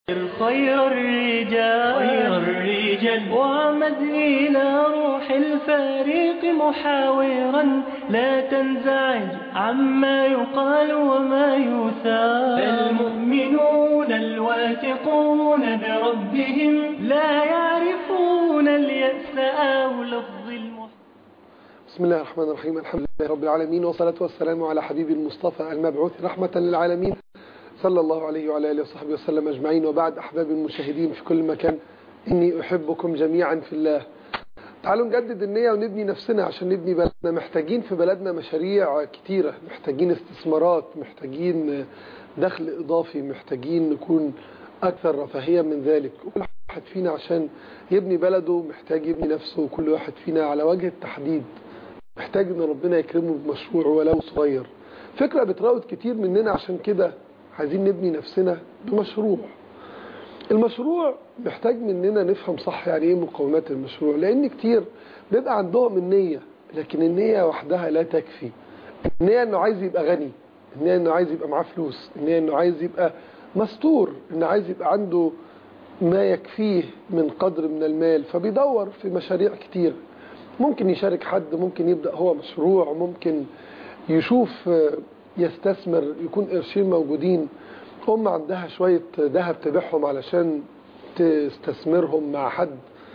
خير الرجال خير الرجال وعمد إلى روح الفريق محاورا لا تنزعج عما يقال وما يثار المؤمنون الواثقون بربهم لا يعرفون اليأس أو لفظ المحب بسم الله الرحمن الرحيم الحمد لله رب العالمين والصلاة والسلام على حبيب المصطفى المبعوث رحمة للعالمين صلى الله عليه وعلى آله وصحبه وسلم أجمعين وبعد أحباب المشاهدين في كل مكان إني أحبكم جميعا في الله تعالوا نجدد النية ونبني نفسنا عشان نبني بلدنا محتاجين في بلدنا مشاريع كتيرة محتاجين استثمارات محتاجين دخل إضافي محتاجين نكون أكثر رفاهية من ذلك كل واحد فينا عشان يبني بلده محتاج يبني نفسه وكل واحد فينا على وجه التحديد محتاج ان ربنا يكرمه بمشروع ولو صغير فكرة بتراود كتير مننا عشان كده عايزين نبني نفسنا بمشروع المشروع محتاج مننا نفهم صح يعني ايه مقومات المشروع لان كتير بيبقى عندهم النية لكن النية وحدها لا تكفي النية انه عايز يبقى غني النية انه عايز يبقى معاه فلوس النية انه عايز يبقى مستور انه عايز يبقى عنده ما يكفيه من قدر من المال فبيدور في مشاريع كتير ممكن يشارك حد ممكن يبدأ هو مشروع ممكن يشوف يستثمر يكون قرشين موجودين أم عندها شوية ذهب تبيعهم علشان تستثمرهم مع حد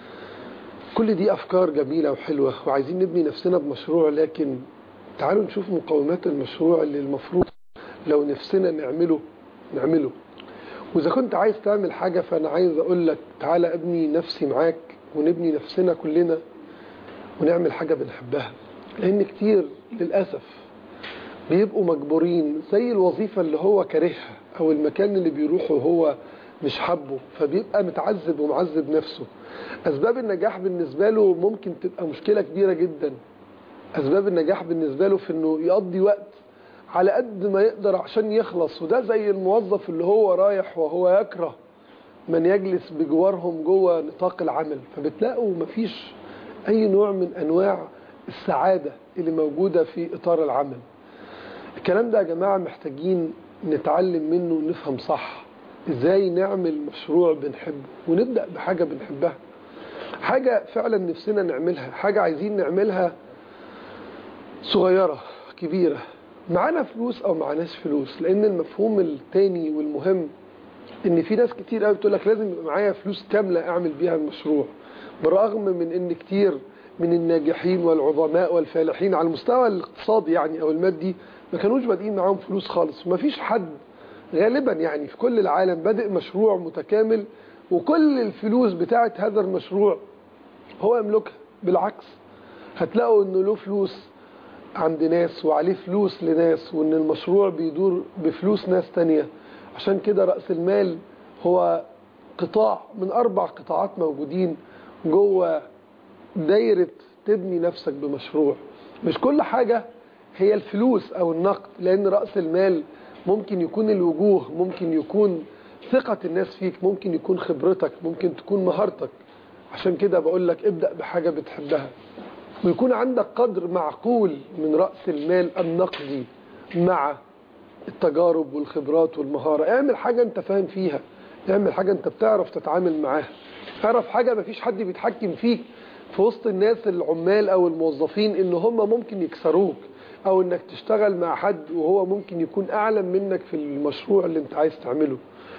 كل دي أفكار جميلة وحلوة وعايزين نبني نفسنا بمشروع لكن تعالوا نشوف مقومات المشروع اللي المفروض لو نفسنا نعمله نعمله وإذا كنت عايز تعمل حاجة فأنا عايز أقول لك تعالى أبني نفسي معاك ونبني نفسنا كلنا ونعمل حاجة بنحبها لأن كتير للأسف بيبقوا مجبورين زي الوظيفة اللي هو كارهها أو المكان اللي بيروحه هو مش حبه فبيبقى متعذب ومعذب نفسه أسباب النجاح بالنسبة له ممكن تبقى مشكلة كبيرة جدا أسباب النجاح بالنسبة له في أنه يقضي وقت على قد ما يقدر عشان يخلص وده زي الموظف اللي هو رايح وهو يكره من يجلس بجوارهم جوه نطاق العمل فبتلاقوا مفيش أي نوع من أنواع السعادة اللي موجودة في إطار العمل الكلام ده يا جماعة محتاجين نتعلم منه ونفهم صح إزاي نعمل مشروع بنحبه ونبدأ بحاجة بنحبها حاجة فعلا نفسنا نعملها حاجة عايزين نعملها صغيرة كبيرة معانا فلوس أو معناش فلوس لأن المفهوم التاني والمهم إن في ناس كتير قوي بتقول لك لازم يبقى معايا فلوس كاملة أعمل بيها المشروع بالرغم من ان كتير من الناجحين والعظماء والفالحين على المستوى الاقتصادي يعني او المادي ما كانوش بادئين معاهم فلوس خالص وما فيش حد غالبا يعني في كل العالم بادئ مشروع متكامل وكل الفلوس بتاعت هذا المشروع هو يملكها بالعكس هتلاقوا انه له فلوس عند ناس وعليه فلوس لناس وان المشروع بيدور بفلوس ناس تانية عشان كده رأس المال هو قطاع من اربع قطاعات موجودين جوه دايرة تبني نفسك بمشروع مش كل حاجة هي الفلوس او النقد لان رأس المال ممكن يكون الوجوه ممكن يكون ثقة الناس فيك ممكن يكون خبرتك ممكن تكون مهارتك عشان كده بقول لك ابدأ بحاجة بتحبها ويكون عندك قدر معقول من رأس المال النقدي مع التجارب والخبرات والمهارة اعمل حاجة انت فاهم فيها اعمل حاجة انت بتعرف تتعامل معاها اعرف حاجة مفيش حد بيتحكم فيك في وسط الناس العمال او الموظفين ان هم ممكن يكسروك او انك تشتغل مع حد وهو ممكن يكون اعلم منك في المشروع اللي انت عايز تعمله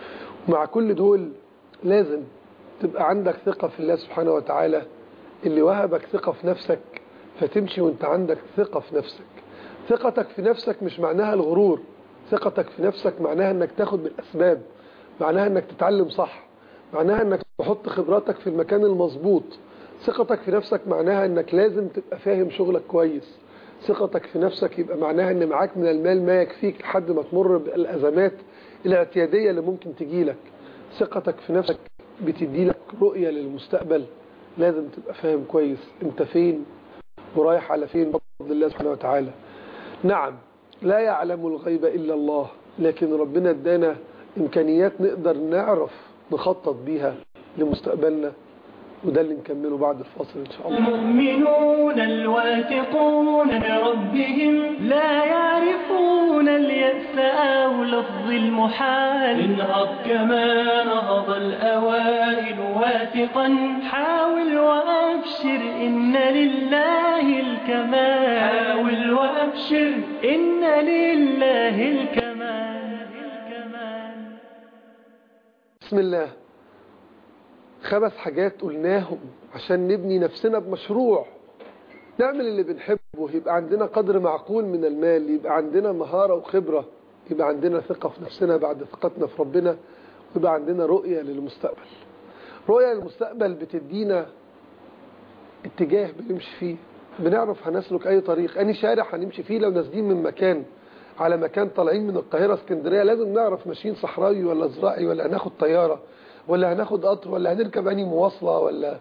ومع كل دول لازم تبقى عندك ثقة في الله سبحانه وتعالى اللي وهبك ثقة في نفسك فتمشي وانت عندك ثقة في نفسك ثقتك في نفسك مش معناها الغرور ثقتك في نفسك معناها انك تاخد بالاسباب معناها انك تتعلم صح معناها انك تحط خبراتك في المكان المظبوط ثقتك في نفسك معناها انك لازم تبقى فاهم شغلك كويس ثقتك في نفسك يبقى معناها ان معاك من المال ما يكفيك لحد ما تمر بالازمات الاعتيادية اللي ممكن تجيلك ثقتك في نفسك بتدي لك رؤية للمستقبل لازم تبقى فاهم كويس انت فين ورايح على فين بفضل الله سبحانه وتعالى نعم لا يعلم الغيب إلا الله لكن ربنا ادانا إمكانيات نقدر نعرف نخطط بيها لمستقبلنا وده اللي نكمله بعد الفاصل إن شاء الله المؤمنون الواثقون بربهم لا يعرفون اليأس أو لفظ المحال انهض كما نهض واثقا حاول وأبشر إن لله الكمال حاول وأبشر إن لله الكمال الكمال بسم الله خمس حاجات قلناهم عشان نبني نفسنا بمشروع نعمل اللي بنحبه يبقى عندنا قدر معقول من المال يبقى عندنا مهارة وخبرة يبقى عندنا ثقة في نفسنا بعد ثقتنا في ربنا ويبقى عندنا رؤية للمستقبل رؤية للمستقبل بتدينا اتجاه بنمشي فيه بنعرف هنسلك اي طريق اني شارع هنمشي فيه لو نازلين من مكان على مكان طالعين من القاهرة اسكندرية لازم نعرف ماشيين صحراوي ولا زراعي ولا هناخد طيارة ولا هناخد قطر ولا هنركب اني مواصلة ولا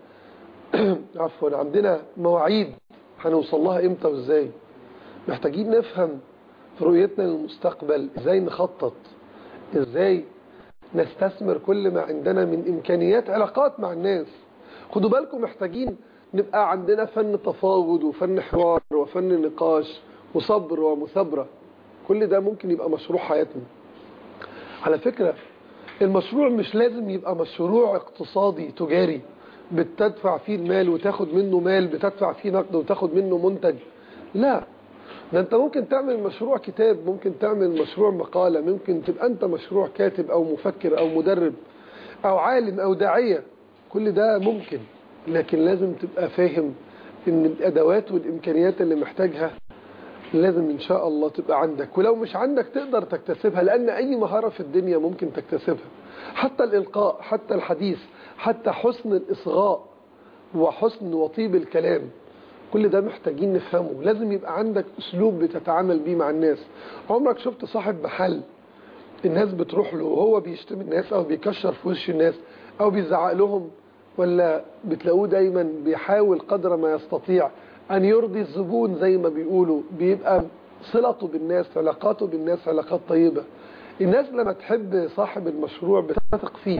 عفوا عندنا مواعيد هنوصل لها امتى وازاي محتاجين نفهم في رؤيتنا للمستقبل ازاي نخطط ازاي نستثمر كل ما عندنا من امكانيات علاقات مع الناس خدوا بالكم محتاجين نبقى عندنا فن تفاوض وفن حوار وفن نقاش وصبر ومثابرة كل ده ممكن يبقى مشروع حياتنا على فكرة المشروع مش لازم يبقى مشروع اقتصادي تجاري بتدفع فيه المال وتاخد منه مال بتدفع فيه نقد وتاخد منه منتج لا ده انت ممكن تعمل مشروع كتاب ممكن تعمل مشروع مقالة ممكن تبقى انت مشروع كاتب او مفكر او مدرب او عالم او داعية كل ده ممكن لكن لازم تبقى فاهم ان الادوات والامكانيات اللي محتاجها لازم ان شاء الله تبقى عندك ولو مش عندك تقدر تكتسبها لان اي مهارة في الدنيا ممكن تكتسبها حتى الالقاء حتى الحديث حتى حسن الاصغاء وحسن وطيب الكلام كل ده محتاجين نفهمه لازم يبقى عندك اسلوب بتتعامل بيه مع الناس عمرك شفت صاحب محل الناس بتروح له وهو بيشتم الناس او بيكشر في وش الناس او بيزعق لهم ولا بتلاقوه دايما بيحاول قدر ما يستطيع ان يرضي الزبون زي ما بيقولوا بيبقى صلته بالناس علاقاته بالناس علاقات طيبة الناس لما تحب صاحب المشروع بتثق فيه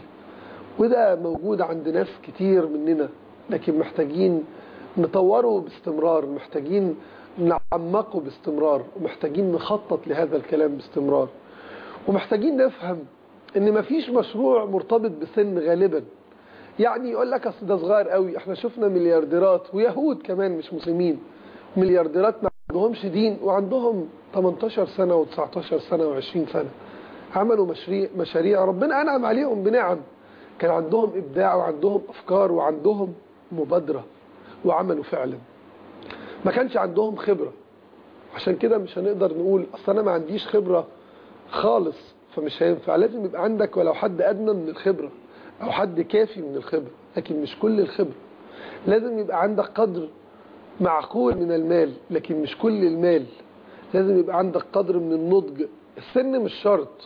وده موجود عند ناس كتير مننا لكن محتاجين نطوره باستمرار محتاجين نعمقه باستمرار ومحتاجين نخطط لهذا الكلام باستمرار ومحتاجين نفهم ان مفيش مشروع مرتبط بسن غالبا يعني يقول لك اصل ده صغير قوي احنا شفنا مليارديرات ويهود كمان مش مسلمين مليارديرات ما عندهمش دين وعندهم 18 سنة و19 سنة و20 سنة عملوا مشاريع مشاريع ربنا انعم عليهم بنعم كان عندهم ابداع وعندهم افكار وعندهم مبادرة وعملوا فعلا ما كانش عندهم خبرة عشان كده مش هنقدر نقول اصل انا ما عنديش خبرة خالص فمش هينفع لازم يبقى عندك ولو حد ادنى من الخبرة او حد كافي من الخبرة لكن مش كل الخبرة لازم يبقى عندك قدر معقول من المال لكن مش كل المال لازم يبقى عندك قدر من النضج السن مش شرط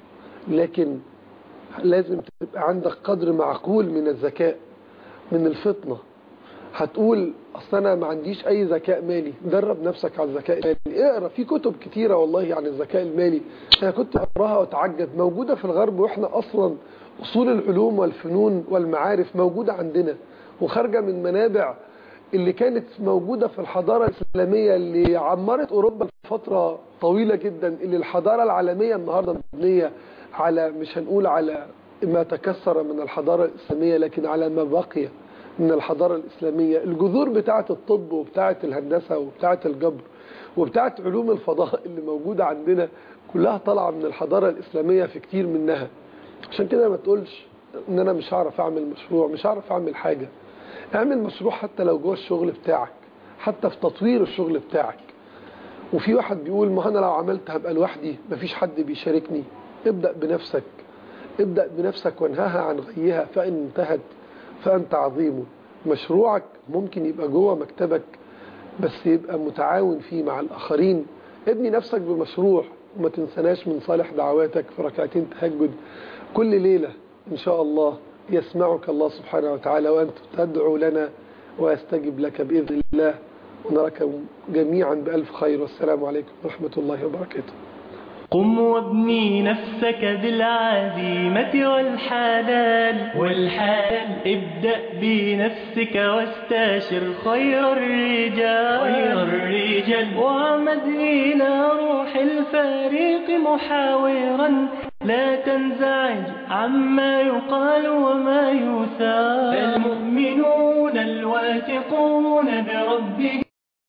لكن لازم تبقى عندك قدر معقول من الذكاء من الفطنة هتقول اصل انا ما عنديش اي ذكاء مالي درب نفسك على الذكاء المالي اقرا في كتب كتيرة والله عن الذكاء المالي انا كنت اقراها واتعجب موجودة في الغرب واحنا اصلا اصول العلوم والفنون والمعارف موجودة عندنا وخارجة من منابع اللي كانت موجودة في الحضارة الإسلامية اللي عمرت أوروبا لفترة طويلة جدا اللي الحضارة العالمية النهاردة مبنية على مش هنقول على ما تكسر من الحضارة الإسلامية لكن على ما بقي من الحضارة الإسلامية الجذور بتاعة الطب وبتاعة الهندسة وبتاعة الجبر وبتاعة علوم الفضاء اللي موجودة عندنا كلها طالعة من الحضارة الإسلامية في كتير منها عشان كده ما تقولش ان انا مش هعرف اعمل مشروع مش هعرف اعمل حاجة اعمل مشروع حتى لو جوه الشغل بتاعك حتى في تطوير الشغل بتاعك وفي واحد بيقول ما انا لو عملت هبقى لوحدي مفيش حد بيشاركني ابدأ بنفسك ابدأ بنفسك وانهاها عن غيها فإن انتهت فأنت عظيم مشروعك ممكن يبقى جوه مكتبك بس يبقى متعاون فيه مع الآخرين ابني نفسك بمشروع وما تنسناش من صالح دعواتك في ركعتين تهجد كل ليلة إن شاء الله يسمعك الله سبحانه وتعالى وأنت تدعو لنا ويستجب لك بإذن الله ونراك جميعا بألف خير والسلام عليكم ورحمة الله وبركاته قم وابني نفسك بالعزيمة والحلال والحلال ابدأ بنفسك واستشر خير الرجال خير الرجال وعمد إلى روح الفريق محاورا لا تنزعج عما يقال وما يثار المؤمنون الواثقون بربهم